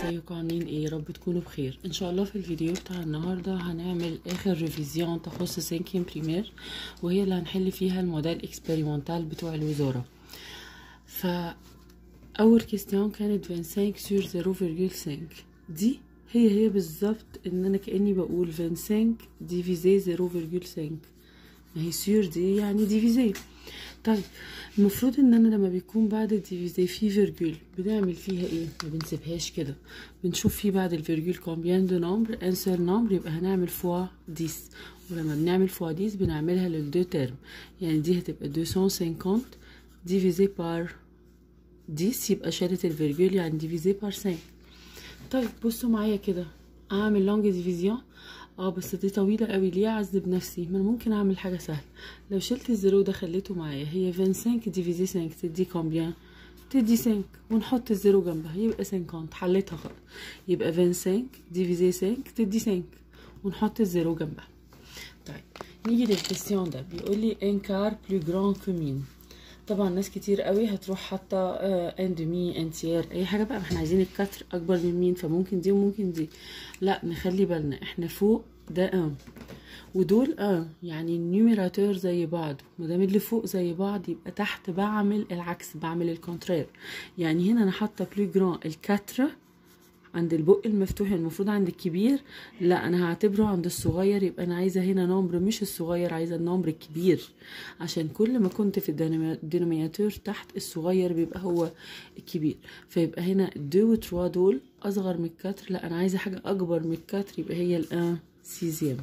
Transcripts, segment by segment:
ازيكم عاملين ايه يا رب تكونوا بخير ان شاء الله في الفيديو بتاع النهارده هنعمل اخر ريفيزيون تخص سينكين بريمير وهي اللي هنحل فيها الموديل اكسبيريمونتال بتوع الوزاره ف اول كيستيون كانت 25 سور 0.5 دي هي هي بالظبط ان انا كاني بقول 25 ديفيزي 0.5 ما هي سور دي يعني ديفيزي طيب المفروض ان انا لما بيكون بعد الديفيزي في فيرجول بنعمل فيها ايه ما بنسيبهاش كده بنشوف في بعد الفيرجول كومبيان دو نومبر ان سير نومبر يبقى هنعمل فوا 10 ولما بنعمل فوا 10 بنعملها للدو تيرم يعني دي هتبقى 250 ديفيزي بار 10 يبقى شالت الفيرجول يعني ديفيزي بار 5 طيب بصوا معايا كده اعمل لونج ديفيزيون اه بس دي طويلة قوي ليه اعذب نفسي ما انا ممكن اعمل حاجة سهلة لو شلت الزيرو ده خليته معايا هي 25 ديفيزي 5 تدي كومبيان تدي 5 ونحط الزيرو جنبها يبقى 50 حليتها خلاص يبقى 25 ديفيزي 5 تدي 5 ونحط الزيرو جنبها طيب نيجي للكيستيون ده بيقول لي ان كار بلو جران كو مين طبعا ناس كتير قوي هتروح حاطه ان دمي ان تير اي حاجه بقى احنا عايزين الكتر اكبر من مين فممكن دي وممكن دي لا نخلي بالنا احنا فوق ده ان ودول ان يعني النيوميراتور زي بعض مادام اللي فوق زي بعض يبقى تحت بعمل العكس بعمل الكونترير يعني هنا انا حاطه بلو جران الكتره عند البق المفتوح المفروض عند الكبير لا انا هعتبره عند الصغير يبقى انا عايزه هنا نمبر مش الصغير عايزه النمبر الكبير عشان كل ما كنت في الدينوميناتور تحت الصغير بيبقى هو الكبير فيبقى هنا دو و تروا دول اصغر من الكتر لا انا عايزه حاجه اكبر من الكتر يبقى هي الان سيزيام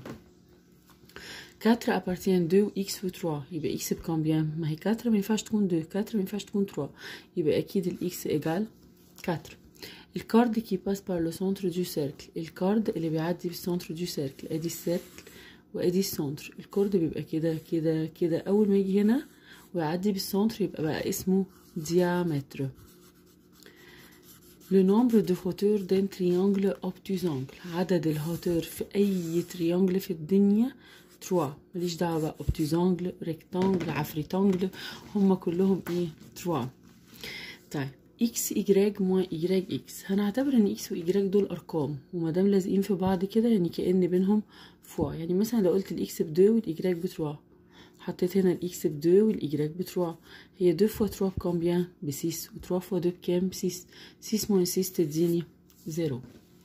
4 appartient 2 x و 3 يبقى x بكامبيان ما هي 4 ما ينفعش تكون 2 4 ما ينفعش تكون 3 يبقى اكيد الاكس ايجال 4 الكارد كي باس بار لو سنتر دو سيركل الكارد اللي بيعدي بالسنتر دو سيركل ادي السيركل وادي السنتر الكارد بيبقى كده كده كده اول ما يجي هنا ويعدي بالسنتر يبقى بقى اسمه diamètre le nombre de hauteurs d'un triangle obtus angle عدد الهوتور في اي تريانجل في الدنيا 3 ماليش دعوه بقى obtus angle rectangle عفريتانجل هم كلهم ايه 3 طيب اكس اجراج موان اجراج اكس هنعتبر ان اكس واجراج دول ارقام ومادام لازقين في بعض كده يعني كأن بينهم فوا يعني مثلا لو قلت الاكس بدو والاجراج بتروا حطيت هنا الاكس بدو والاجراج بتروا هي دو فوا تروا بكومبيان بسيس وتروا فوا دو بكام بسيس سيس موان سيس تديني زيرو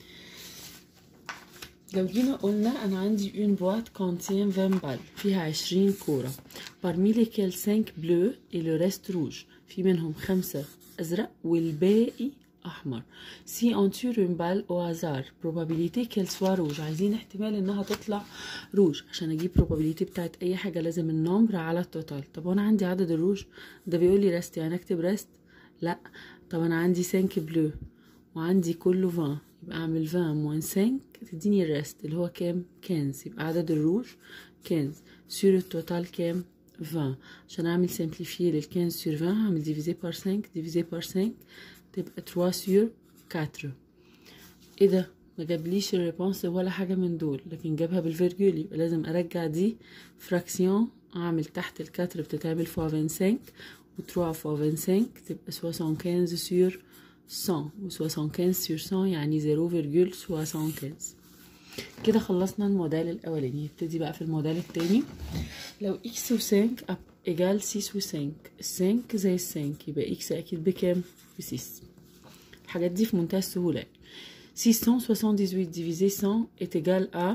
لو جينا قلنا انا عندي اون بوات كونتين 20 بال فيها 20 كوره parmi lesquelles 5 بلو et le reste rouge في منهم خمسة ازرق والباقي احمر سي اون تور اون بال او هازار probabilité qu'elle soit rouge عايزين احتمال انها تطلع روج عشان اجيب probability بتاعت اي حاجه لازم النمبر على التوتال طب وانا عندي عدد الروج ده بيقول لي ريست يعني اكتب ريست لا طب انا عندي 5 بلو وعندي كله 20 يبقى اعمل 20 موان 5 تديني الريست اللي هو كام 15 يبقى عدد الروج 15 سور التوتال كام 20 عشان اعمل سمبليفيي لل 15 سور 20 هعمل ديفيزي بار 5 ديفيزي بار 5 تبقى 3 سور 4 ايه ده ما جابليش الريبونس ولا حاجه من دول لكن جابها بالفيرجول يبقى لازم ارجع دي فراكسيون اعمل تحت الكاتر بتتعمل فوا 25 و 3 فوا 25 تبقى 75 سور 100 و 75 سور 100 يعني 0.75 كده خلصنا الموديل الاولاني نبتدي بقى في الموديل التاني لو اكس و 5 ايجال 6 و 5 5 زي ال 5 يبقى اكس اكيد بكام ب 6 الحاجات دي في منتهى السهوله 678 divisé 100 est égal à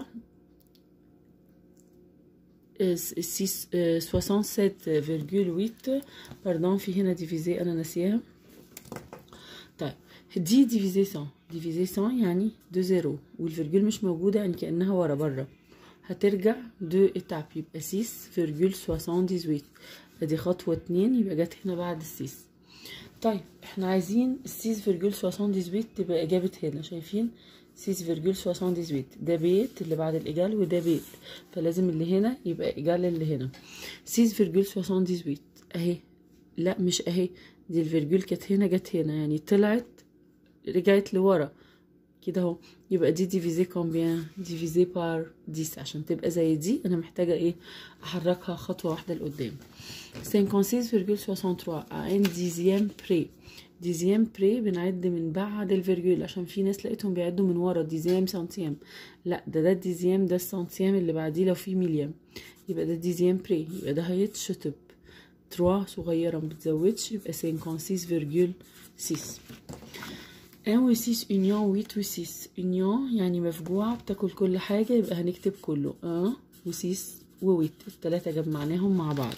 67,8 pardon في هنا divisé انا ناسيها طيب دي divisé 100 divisé 100 يعني دو زيرو والفيرجول مش موجودة يعني كأنها ورا برا هترجع دو اتاب يبقى 6,78 ادي خطوة اتنين يبقى جت هنا بعد السيس طيب احنا عايزين السيس فيرجول 78 تبقى اجابة هنا شايفين 6,78 ده بيت اللي بعد الايجال وده بيت فلازم اللي هنا يبقى ايجال اللي هنا 6,78 اهي لا مش اهي دي الفيرجول كانت هنا جت هنا يعني طلعت رجعت لورا كده اهو يبقى دي ديفيزي كومبيان ديفيزي بار 10 عشان تبقى زي دي انا محتاجه ايه احركها خطوه واحده لقدام 56,63 à un dixième près ديزيام بري بنعد من بعد الفيرجول عشان في ناس لقيتهم بيعدوا من ورا ديزيام سنتيام لا ده ده الديزيام ده السنتيام اللي بعديه لو في مليام يبقى ده ديزيام بري يبقى ده هيتشطب تروا صغيرة ما بتزودش يبقى 56,6 1 و 6 union 8 و 6 union يعني مفجوعة بتاكل كل حاجة يبقى هنكتب كله 1 و 6 و 8 التلاتة جمعناهم مع بعض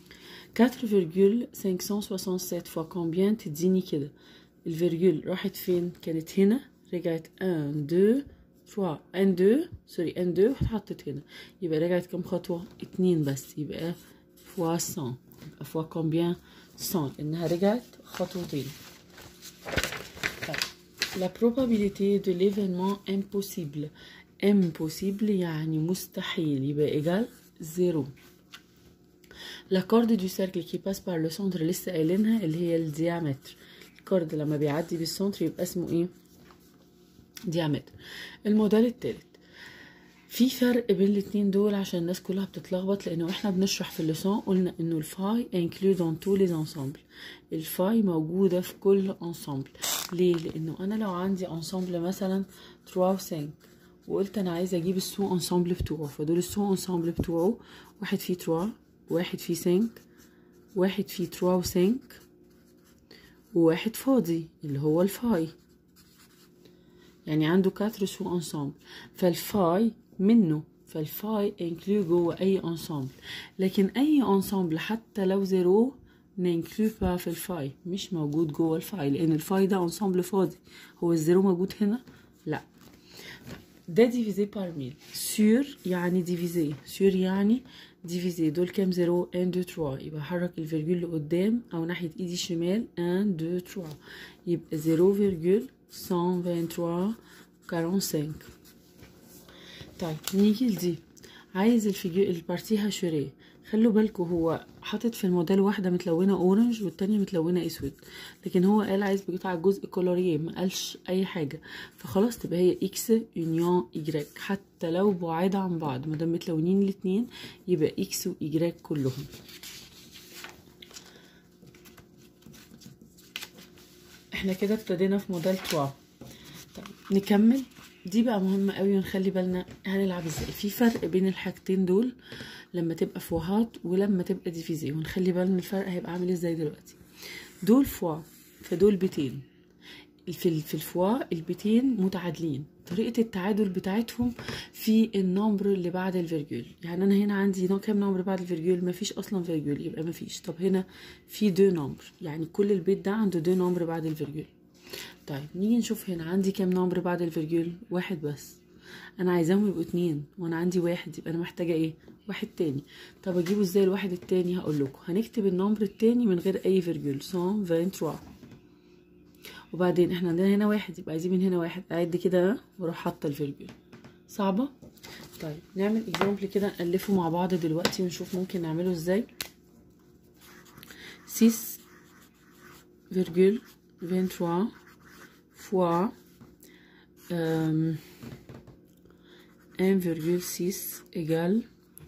4,567 fois combien تديني كده الفيرجول راحت فين كانت هنا رجعت 1 2 3 1 2 سوري 1 2 واتحطت هنا يبقى رجعت كام خطوة اتنين بس يبقى فوا 100 يبقى فوا combien 100 انها رجعت خطوتين طيب la probabilité de l'événement impossible impossible يعني مستحيل يبقى égal زيرو la corde du cercle qui passe par le centre لسه قايلينها اللي هي الديامتر الكارد لما بيعدي بالسنتر يبقى اسمه ايه ديامتر الموديل التالت في فرق بين الاتنين دول عشان الناس كلها بتتلخبط لانه احنا بنشرح في اللسان قلنا انه الفاي inclus dans tous les ensembles الفاي موجودة في كل انسامبل ليه لانه انا لو عندي انسامبل مثلا 3 و 5 وقلت انا عايزه اجيب السو انسامبل بتوعه فدول السو انسامبل بتوعه واحد فيه 3 واحد فيه 5 واحد فيه 3 و 5 وواحد فاضي اللي هو الفاي يعني عنده 4 سو انسامبل فالفاي منه فالفاي انكلو جوه اي انسامبل لكن اي انسامبل حتى لو زيرو ننكلو با في الفاي مش موجود جوه الفاي لان الفاي ده انسامبل فاضي هو الزيرو موجود هنا لا ده ديفيزي بار ميل سور يعني ديفيزي سور يعني ديفيزي دول كام زيرو 1 2 3 يبقى حرك الفيرجول لقدام او ناحيه ايدي الشمال 1 2 3 يبقى 0,123 45 طيب نيجي لدي عايز الفيجو البارتي هاشوريه خلوا بالكوا هو حاطط في الموديل واحده متلونه اورنج والتانية متلونه اسود لكن هو قال عايز بقطع الجزء كولوريه ما قالش اي حاجه فخلاص تبقى هي اكس يونيون ايجريك حتى لو بعاد عن بعض ما دام متلونين الاتنين يبقى اكس وايجريك كلهم احنا كده ابتدينا في موديل 3 طيب نكمل دي بقى مهمة قوي ونخلي بالنا هنلعب ازاي في فرق بين الحاجتين دول لما تبقى فوهات ولما تبقى ديفيزي ونخلي بالنا الفرق هيبقى عامل ازاي دلوقتي دول فوا فدول بيتين في في الفوا البيتين متعادلين طريقة التعادل بتاعتهم في النمبر اللي بعد الفيرجول يعني انا هنا عندي كام نمبر بعد الفيرجول مفيش اصلا فيرجول يبقى مفيش طب هنا في دو نمبر يعني كل البيت ده عنده دو نمبر بعد الفيرجول طيب نيجي نشوف هنا عندي كام نمبر بعد الفيرجول واحد بس انا عايزاهم يبقوا اتنين وانا عندي واحد يبقى انا محتاجه ايه واحد تاني طب اجيبه ازاي الواحد التاني هقول لكم هنكتب النمبر التاني من غير اي فيرجول 123 وبعدين احنا عندنا هنا واحد يبقى عايزين من هنا واحد اعد كده واروح حاطه الفيرجول صعبه طيب نعمل اكزامبل كده نالفه مع بعض دلوقتي ونشوف ممكن نعمله ازاي 6 فيرجول 23 fois euh, 1,6 égale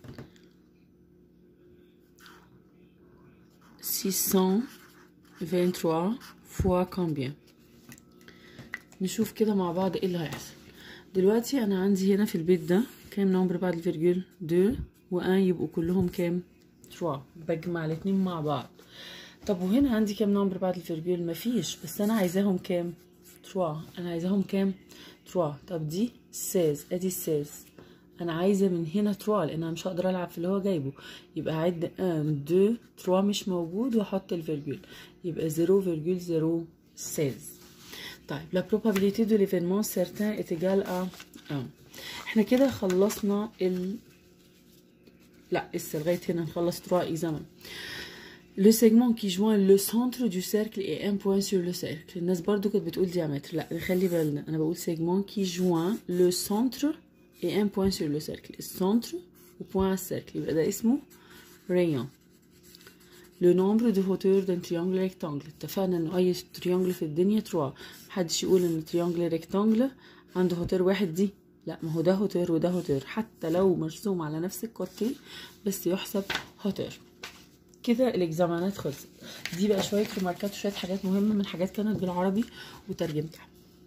623 fois combien نشوف كده مع بعض ايه اللي هيحصل دلوقتي انا عندي هنا في البيت ده كام نمبر بعد الفيرجول 2 و1 يبقوا كلهم كام 3 بجمع الاتنين مع بعض طب وهنا عندي كام نمبر بعد الفيرجول مفيش بس انا عايزاهم كام 3 انا عايزاهم كام 3 طب دي 16 ادي 16 انا عايزه من هنا 3 لان انا مش هقدر العب في اللي هو جايبه يبقى اعد 1 2 3 مش موجود واحط الفيرجول يبقى 0,016 طيب la probabilité de l'événement certain est égale à 1 احنا كده خلصنا ال لا لسه لغايه هنا نخلص 3 اكزامان Le segment qui joint le centre du cercle et un point sur le cercle. الناس برضو كانت بتقول diamètre. لا نخلي بالنا أنا بقول segment qui joint le centre et un point sur le cercle. الcentre و point à cercle. يبقى ده اسمه rayon. Le nombre de hauteur d'un triangle rectangle. اتفقنا إنه أي triangle في الدنيا 3. محدش يقول إن triangle rectangle عنده hauteur واحد دي. لا ما هو ده hauteur وده hauteur حتى لو مرسوم على نفس الكوتي بس يحسب hauteur. كده الاكزامانات خلصت دي بقى شويه ريماركات وشويه حاجات مهمه من حاجات كانت بالعربي وترجمتها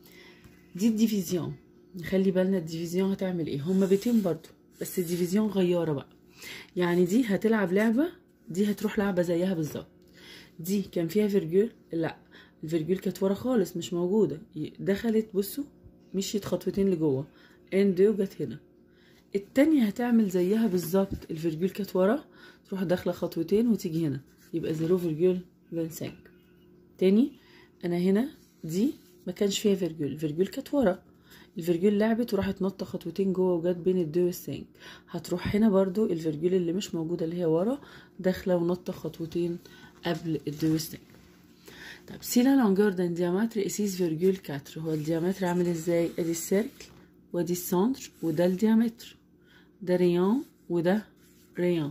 دي الديفيزيون نخلي بالنا الديفيزيون هتعمل ايه هما بيتين برضو بس الديفيزيون غياره بقى يعني دي هتلعب لعبه دي هتروح لعبه زيها بالظبط دي كان فيها فيرجول لا الفيرجول كانت ورا خالص مش موجوده دخلت بصوا مشيت خطوتين لجوه ان دو جت هنا التانية هتعمل زيها بالظبط الفيرجول كانت ورا تروح داخله خطوتين وتيجي هنا يبقى زيرو فيرجول فينسانك تاني انا هنا دي ما كانش فيها فيرجول الفيرجول كانت ورا الفيرجول لعبت وراحت نطه خطوتين جوه وجت بين الدو والسانك هتروح هنا برضو الفيرجول اللي مش موجوده اللي هي ورا داخله ونطه خطوتين قبل الدو والسانك طب سي لا لونجور دان ديامتر اسيس فيرجول 4 هو الديامتر عامل ازاي ادي السيركل وادي السنتر وده الديامتر ده ريون وده ريون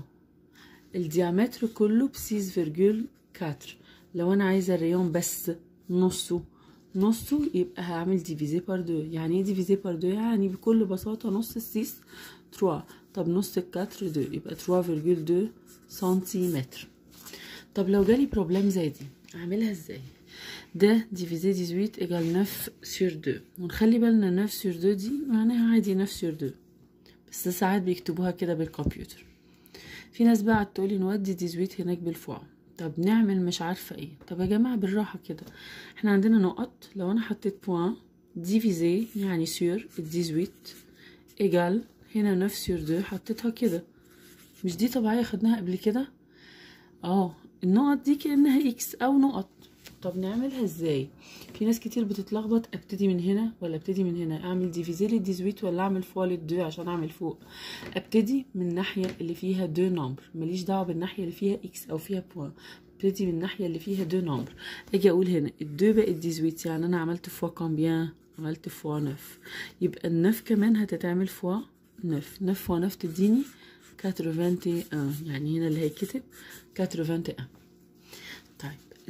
الديامتر كله بسيس فيرجول 4 لو انا عايزه الريون بس نصه نصه يبقى هعمل ديفيزي بار دو يعني ايه ديفيزي بار دو يعني بكل بساطة نص السيس 3 طب نص الكاتر دو يبقى 3,2 سنتيمتر طب لو جالي بروبلم زي دي اعملها ازاي ده ديفيزي 18 ايجال 9 سور 2 ونخلي بالنا 9 سور 2 دي معناها عادي 9 سور 2 بس ساعات بيكتبوها كده بالكمبيوتر في ناس بقى تقولي نودي 18 هناك بالفوا طب نعمل مش عارفة ايه طب يا جماعة بالراحة كده احنا عندنا نقط لو انا حطيت بوان ديفيزي يعني سور الديزويت ايجال هنا 9 سور 2 حطيتها كده مش دي طبيعية خدناها قبل كده اه النقط دي كأنها اكس او نقط طب نعملها ازاي في ناس كتير بتتلخبط ابتدي من هنا ولا ابتدي من هنا اعمل ديفيزي للديزويت ولا اعمل فوا للدو عشان اعمل فوق ابتدي من الناحيه اللي فيها دو نمبر ماليش دعوه بالناحيه اللي فيها اكس او فيها بوان ابتدي من الناحيه اللي فيها دو نمبر اجي اقول هنا الدو بقت ديزويت يعني انا عملت فوا كامبيان عملت فوا نف يبقى النف كمان هتتعمل فوا نف نف فوا نف تديني 81 يعني هنا اللي هيكتب 81 طيب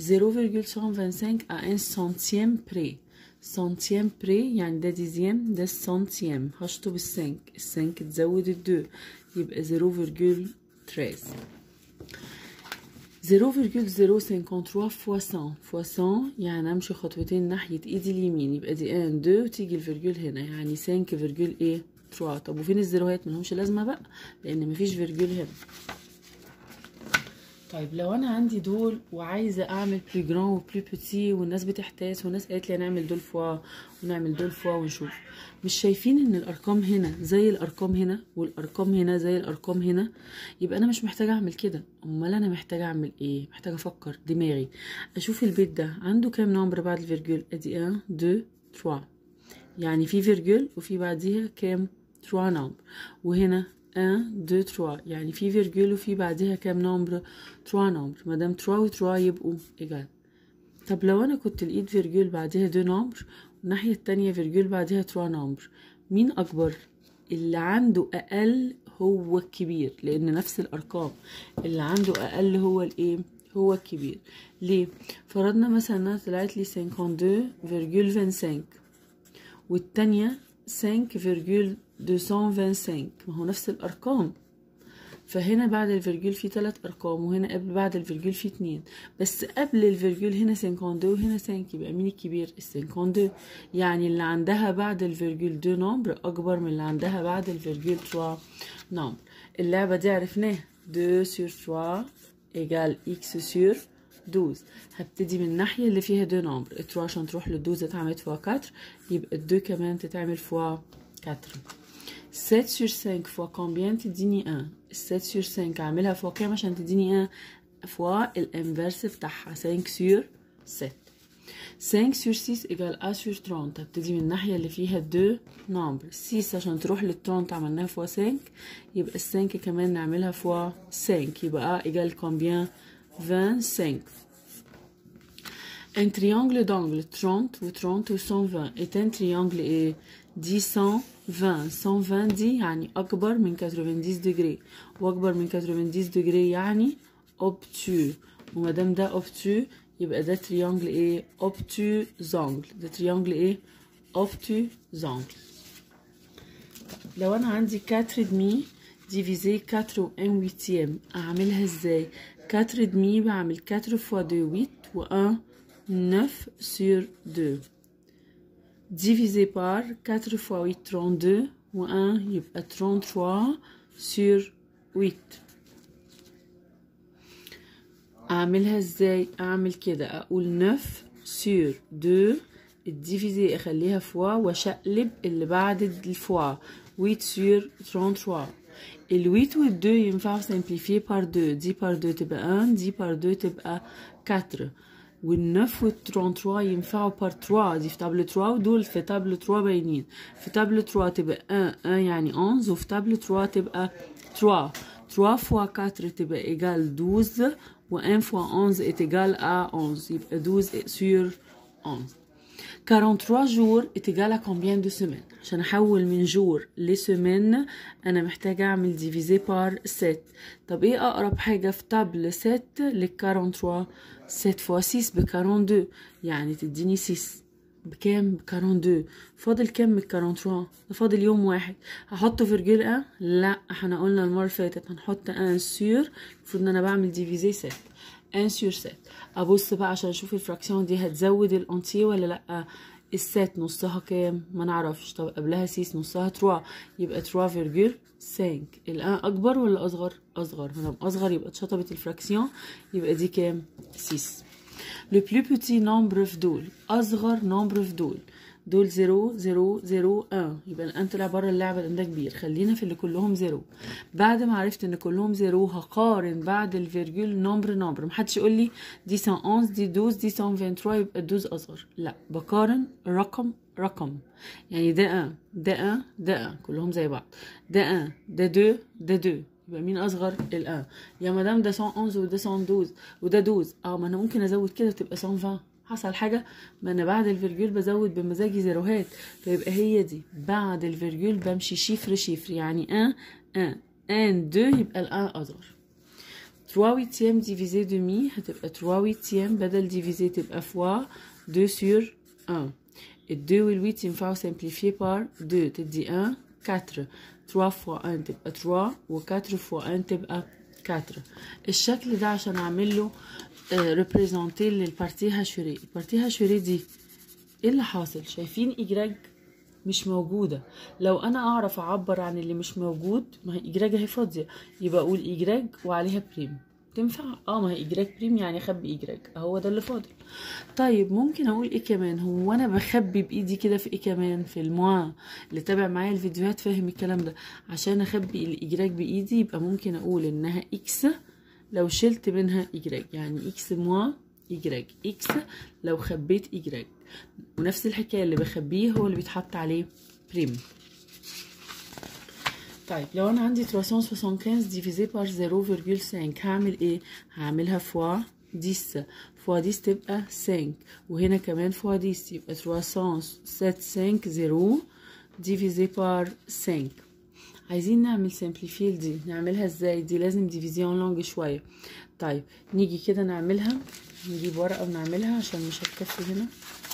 0,125 à 1 centième près سنتيام بري يعني ده ديزيام ده السنتيام هشطب السنك السنك تزود الدو يبقى 0,13 0,053 فوا 100 فوا 100 يعني امشي خطوتين ناحية ايدي اليمين يبقى دي 1 2 وتيجي الفيرجول هنا يعني 5 فيرجول ايه 3 طب وفين الزيروهات ملهمش لازمة بقى لان مفيش فيرجول هنا طيب لو انا عندي دول وعايزه اعمل بلو جران وبلو بوتي والناس بتحتاس والناس قالت لي هنعمل دول فوا ونعمل دول فوا ونشوف مش شايفين ان الارقام هنا زي الارقام هنا والارقام هنا زي الارقام هنا يبقى انا مش محتاجه اعمل كده امال انا محتاجه اعمل ايه محتاجه افكر دماغي اشوف البيت ده عنده كام نمبر بعد الفيرجول ادي 1 2 3 يعني في فيرجول وفي بعديها كام 3 نمبر وهنا 1 2 3 يعني في فيرجول وفي بعدها كام نمبر 3 نمبر مادام 3 و 3 يبقوا ايجال طب لو انا كنت لقيت فيرجول بعدها 2 نمبر والناحية التانية فيرجول بعدها 3 نمبر مين اكبر اللي عنده اقل هو الكبير لان نفس الارقام اللي عنده اقل هو الايه هو الكبير ليه فرضنا مثلا انها طلعت لي 52,25 والتانية 5,225 ما هو نفس الارقام فهنا بعد الفيرجول في ثلاث ارقام وهنا قبل بعد الفيرجول في اتنين بس قبل الفيرجول هنا 52 وهنا 5 يبقى مين الكبير ال 52 يعني اللي عندها بعد الفيرجول 2 نمبر اكبر من اللي عندها بعد الفيرجول 3 نمبر اللعبه دي عرفناها 2 سور 3 ايجال اكس سور 12 هبتدي من الناحية اللي فيها 2 نمبر 3 عشان تروح لل 12 اتعملت فوا 4 يبقى ال 2 كمان تتعمل فوا 4 7 sur 5 fois combien تديني 1 7 sur 5 اعملها فوا كام عشان تديني 1 فوا الانفرس بتاعها 5 sur 7 5 sur 6 égale A sur 30 هبتدي من الناحية اللي فيها 2 نمبر 6 عشان تروح لل 30 عملناها فوا 5 يبقى ال 5 كمان نعملها فوا 5 يبقى A égale combien 25 Un triangle d'angle 30 ou 30 ou 120 est un triangle et 10 120 120 دي يعني أكبر من 90 دجري وأكبر من 90 دجري يعني obtus ومادام ده obtus يبقى ده تريانجل ايه obtusانجل ده تريانجل ايه obtusانجل لو أنا عندي 4 دمي divisé 4 و 1 huitième اعملها ازاي 4 demi بعمل 4 fois 2 8 و 1 9 sur 2 divisé par 4 fois 8 32 و 1 يبقى 33 sur 8 اعملها ازاي اعمل كده اقول 9 sur 2 الديفيزي اخليها فوا واشقلب اللي بعد الفوا 8 sur 33 ال 8 وال 2 ينفعوا simplifier par 2 دي par 2 تبقى 1 دي par 2 تبقى 4 وال 9 وال 33 ينفعوا par 3 دي في تابلو 3 ودول في تابلو 3 باينين في تابلو 3 تبقى 1 1 يعني 11 وفي تابلو 3 تبقى 3 3 fois 4 تبقى égal 12 و 1 fois 11 est égal à 11 يبقى 12 sur 11 43 jours est égal à combien de semaines عشان احول من جور لسيمين انا محتاجة اعمل ديفيزي بار 7 طب ايه اقرب حاجة في تابل 7 لل 43 7 فوا 6 ب 42 يعني تديني 6 بكام ب 42 فاضل كام من 43 ده فاضل يوم واحد هحطه فيرجول ان لا احنا قلنا المره اللي فاتت هنحط ان سور المفروض ان انا بعمل ديفيزي 7 ان سور 7 ابص بقى عشان اشوف الفراكسيون دي هتزود الانتي ولا لا السات نصها كام ما نعرفش طب قبلها سيس نصها 3 يبقى 3 فيرجول 5 الان اكبر ولا اصغر اصغر ما دام اصغر يبقى اتشطبت الفراكسيون يبقى دي كام 6 لو بلو بوتي نومبر في دول اصغر نومبر في دول دول 0 0 0 1 يبقى الان طلع بره اللعبه لان ده كبير خلينا في اللي كلهم 0 بعد ما عرفت ان كلهم 0 هقارن بعد الفيرجول نومبر نومبر محدش يقول لي دي 111 دي 12 دي 123 يبقى 12 اصغر لا بقارن رقم رقم يعني ده 1 ده 1 ده 1 كلهم زي بعض ده 1 ده 2 ده 2 يبقى مين اصغر الان يا مدام ده 111 وده 112 وده 12 اه ما انا ممكن ازود كده تبقى 120 حصل حاجة ما انا بعد الفيرجول بزود بمزاجي زيروهات فيبقى هي دي بعد الفيرجول بمشي شيفر شيفر يعني ان ان ان دو يبقى الان اصغر 3 huitième divisé demi هتبقى 3 huitième بدل divisé تبقى فوا 2 sur 1 ال 2 وال 8 ينفعوا simplifier par 2 تدي 1 4 3 fois 1 تبقى 3 و 4 fois 1 تبقى 4 الشكل ده عشان اعمل له ريبريزونتي للبارتي هاشوري البارتي هاشوري دي ايه اللي حاصل شايفين اجراج مش موجودة لو انا اعرف اعبر عن اللي مش موجود ما هي اجراج اهي فاضية يبقى اقول اجراج وعليها بريم تنفع اه ما هي اجراج بريم يعني اخبي اجراج هو ده اللي فاضل طيب ممكن اقول ايه كمان هو انا بخبي بايدي كده في ايه كمان في الموا اللي تابع معايا الفيديوهات فاهم الكلام ده عشان اخبي الاجراج بايدي يبقى ممكن اقول انها اكس لو شلت منها إجراج يعني إكس موا إجراج إكس لو خبيت إجراج ونفس الحكاية اللي بخبيه هو اللي بيتحط عليه بريم طيب لو أنا عندي 375 ديفيزي بار 0.5 هعمل إيه؟ هعملها فوا 10 فوا 10 تبقى 5 وهنا كمان فوا 10 يبقى 375 ديفيزي بار 5 عايزين نعمل سمبليفي دي نعملها ازاي دي لازم ديفيزيون لونج شويه طيب نيجي كده نعملها نجيب ورقه ونعملها عشان مش هتكفي هنا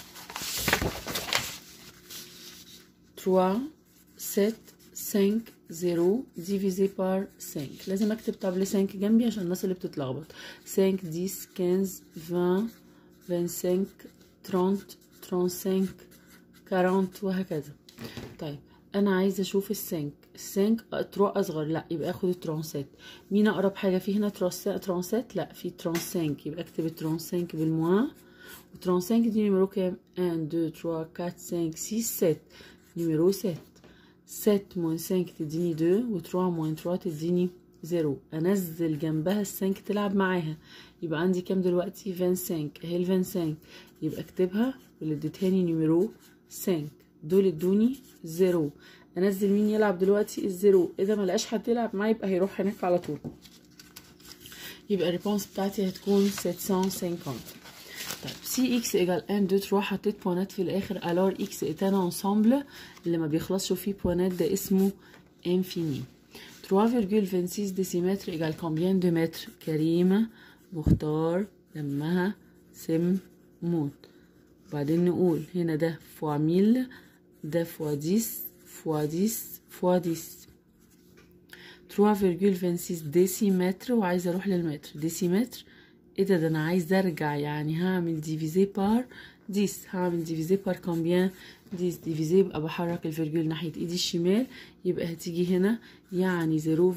3 7 5 0 divisé par 5 لازم اكتب طابل 5 جنبي عشان الناس اللي بتتلخبط 5 10 15 20 25 30 35 40 وهكذا طيب انا عايزه اشوف السنك السنك ترو اصغر لا يبقى اخد الترانسات مين اقرب حاجه في هنا ترانسات لا في ترانسانك يبقى اكتب الترانسانك بالموا وترانسانك دي نيميرو كام 1 2 3 4 5 6 7 نيميرو 7 7 موان 5 تديني 2 و 3 موان 3 تديني 0 انزل جنبها السنك تلعب معاها يبقى عندي كام دلوقتي 25 اهي ال 25 يبقى اكتبها واللي اديتهاني نيميرو 5 دول ادوني زيرو انزل مين يلعب دلوقتي الزيرو اذا ما لقاش حد يلعب معاه يبقى هيروح هناك على طول يبقى الريبونس بتاعتي هتكون 750 طيب سي اكس ايجال 1 2 3 حطيت بوانات في الاخر الور اكس اتانا انسامبل اللي ما بيخلصش فيه بوانات ده اسمه انفيني 3,26 ديسيمتر ايجال كومبيان دو متر كريمه مختار دمها سم موت وبعدين نقول هنا ده فوا ميل ده فوا ديس فوا ديس فوا ديس 3.26 ديسيمتر وعايزة اروح للمتر ديسيمتر ايه ده ده انا عايزة ارجع يعني هعمل ديفيزي بار ديس هعمل ديفيزي بار كومبيان ديس ديفيزي يبقى بحرك الفيرجول ناحية ايدي الشمال يبقى هتيجي هنا يعني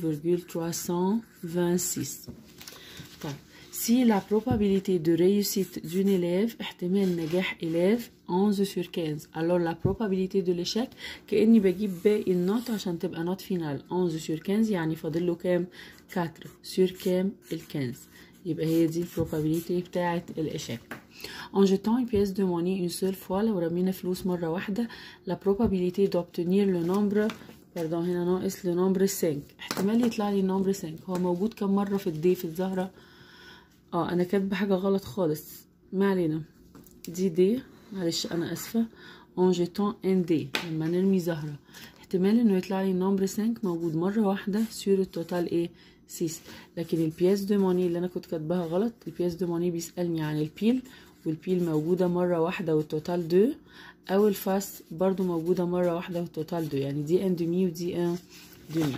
0.326 طيب si la probabilité de réussite d'une élève احتمال نجاح élève 11 sur 15 alors la probabilité de l'échec كأني بجيب باقي النوت عشان تبقى نوت فينال 11 sur 15 يعني فاضل له كام 4 sur كام ال 15 يبقى هي دي البروبابيليتي بتاعة الإشاك En jetant une pièce de monnaie une seule fois لو رمينا فلوس مرة واحدة la probabilité d'obtenir le nombre pardon هنا ناقص le nombre 5 احتمال يطلع لي النمبر 5 هو موجود كم مرة في الدي في الزهرة اه انا كاتبة حاجة غلط خالص ما علينا دي دي معلش انا اسفة en jetant un dé لما نرمي زهرة احتمال انه يطلع لي النمبر 5 موجود مرة واحدة sur التوتال ايه 6 لكن البياس دو موني اللي انا كنت كاتباها غلط البياس دو موني بيسألني عن البيل والبيل موجودة مرة واحدة والتوتال دو او الفاس برضو موجودة مرة واحدة والتوتال دو يعني دي ان دومي ودي ان دومي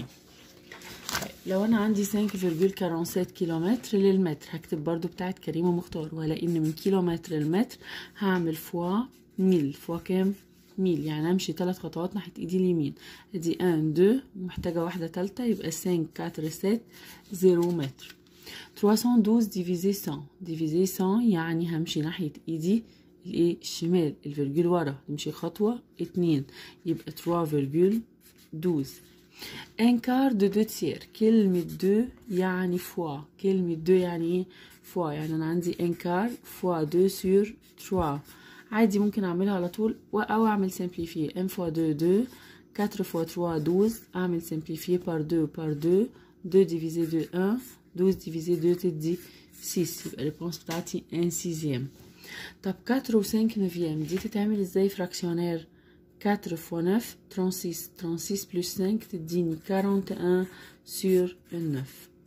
لو انا عندي 5.47 كيلومتر للمتر هكتب برضو بتاعت كريمة مختار وهلاقي ان من كيلومتر للمتر هعمل فوا ميل فوا كام ميل يعني امشي ثلاث خطوات ناحية ايدي اليمين ادي 1 2 ومحتاجة واحدة تالتة يبقى 5 4 7 0 متر 312 ديفيزي 100 ديفيزي 100 يعني همشي ناحية ايدي الايه الشمال الفيرجول ورا نمشي خطوة اتنين يبقى 3.12 ان كار دو دو تير كلمة دو يعني فوا كلمة دو يعني ايه فوا يعني انا عندي ان كار فوا دو سور تروا عادي ممكن اعملها على طول او اعمل سمبليفي ان فوا دو دو 4 فوا 3 12 اعمل سمبليفي بار دو بار دو 2 ديفيزي دو 1 12 ديفيزي 2 تدي 6 يبقى الريبونس بتاعتي ان سيزيام طب 4 و 5 نوفيام دي تتعمل ازاي فراكسيونير 4 fois 9 36 36 plus 5 تديني 41 sur 9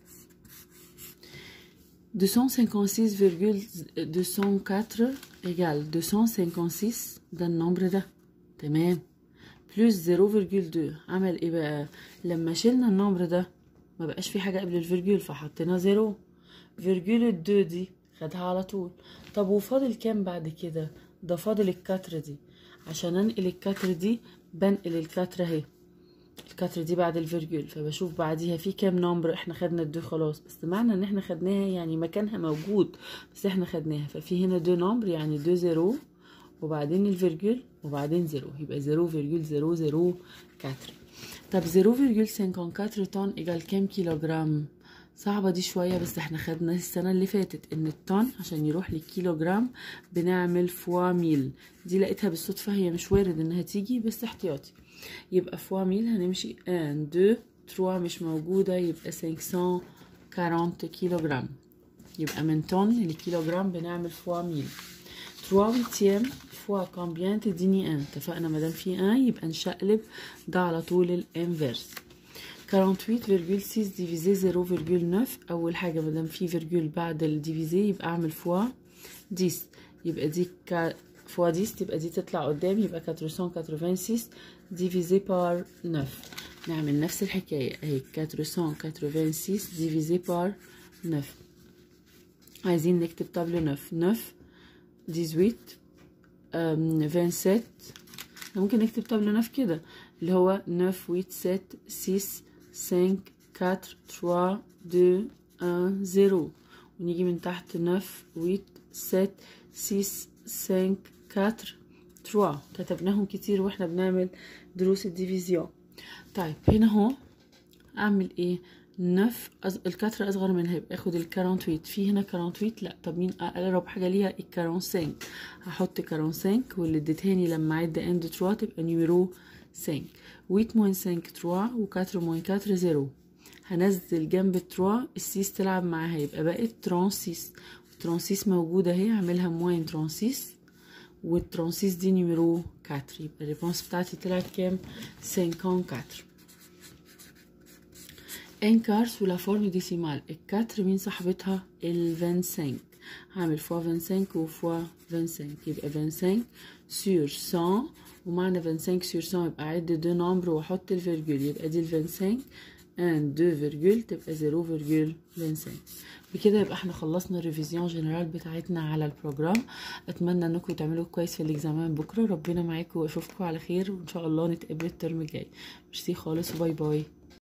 256,204 égale 256 ده النمبر ده تمام بلس 0.2 عمل ايه بقى لما شلنا النمبر ده ما بقاش في حاجة قبل الفيرجول فحطينا زيرو فيرجول الدو دي خدها على طول طب وفاضل كام بعد كده ده فاضل الكتر دي عشان انقل الكتر دي بنقل الكتر اهي الكتر دي بعد الفيرجول فبشوف بعديها في كام نمبر احنا خدنا الدو خلاص بس معنى ان احنا خدناها يعني مكانها موجود بس احنا خدناها ففي هنا دو نمبر يعني دو زيرو وبعدين الفيرجول وبعدين زيرو يبقى زيرو فيرجول زيرو زيرو كتر طب زيرو فيرجول سنكون طن ايجال كام كيلوغرام صعبة دي شوية بس احنا خدنا السنة اللي فاتت ان الطن عشان يروح للكيلوجرام بنعمل فوا ميل دي لقيتها بالصدفة هي مش وارد انها تيجي بس احتياطي يبقى فوا ميل هنمشي 1 2 3 مش موجودة يبقى 540 كيلوجرام يبقى من طن لكيلوجرام بنعمل فوا ميل 3 ويتيام فوا كومبيان تديني 1 اتفقنا مادام في 1 يبقى نشقلب ده على طول الانفيرس 48.6 ديفيزي 0.9 اول حاجه مادام في فيرجول بعد الديفيزي يبقى اعمل فوا 10 يبقى دي كا فوا 10 تبقى دي تطلع قدام يبقى 486 ديفيزي بار 9 نعمل نفس الحكايه اهي 486 ديفيزي بار 9 عايزين نكتب طابلو 9 9 18 27 ممكن نكتب طابلو 9 كده اللي هو 9 8 7 6 5 4 3 2 1 0 ونيجي من تحت 9 8 7 6 5 4 3 كتبناهم كتير واحنا بنعمل دروس الديفيزيون طيب هنا اهو اعمل ايه 9 أز... الكتر اصغر منها يبقى اخد ال 48 في هنا 48 لا طب مين اقرب حاجه ليها ال 45 هحط 45 واللي اديتهاني لما اعد اند 3 تبقى نيميرو 5 8 موين 5 3 و 4 موين 4 0 هنزل جنب 3 السيس تلعب معاها يبقى بقت 36 36 موجودة اهي هعملها موين 36 وال36 دي نيميرو 4 يبقى الريبونس بتاعتي طلعت كام 54 ان كار سو لا فورم ديسيمال الكاتر مين صاحبتها ال 25 هعمل فوا 25 وفوا 25 يبقى 25 سور 100 ومعنى 25 سور 100 يبقى اعد دو نمبر واحط الفيرجول يبقى دي ال 25 ان دو فيرجول تبقى زيرو فيرجول فينسان بكده يبقى احنا خلصنا الريفيزيون جنرال بتاعتنا على البروجرام اتمنى انكم تعملوا كويس في الاكزامان بكره ربنا معاكم واشوفكم على خير وان شاء الله نتقابل الترم الجاي ميرسي خالص وباي باي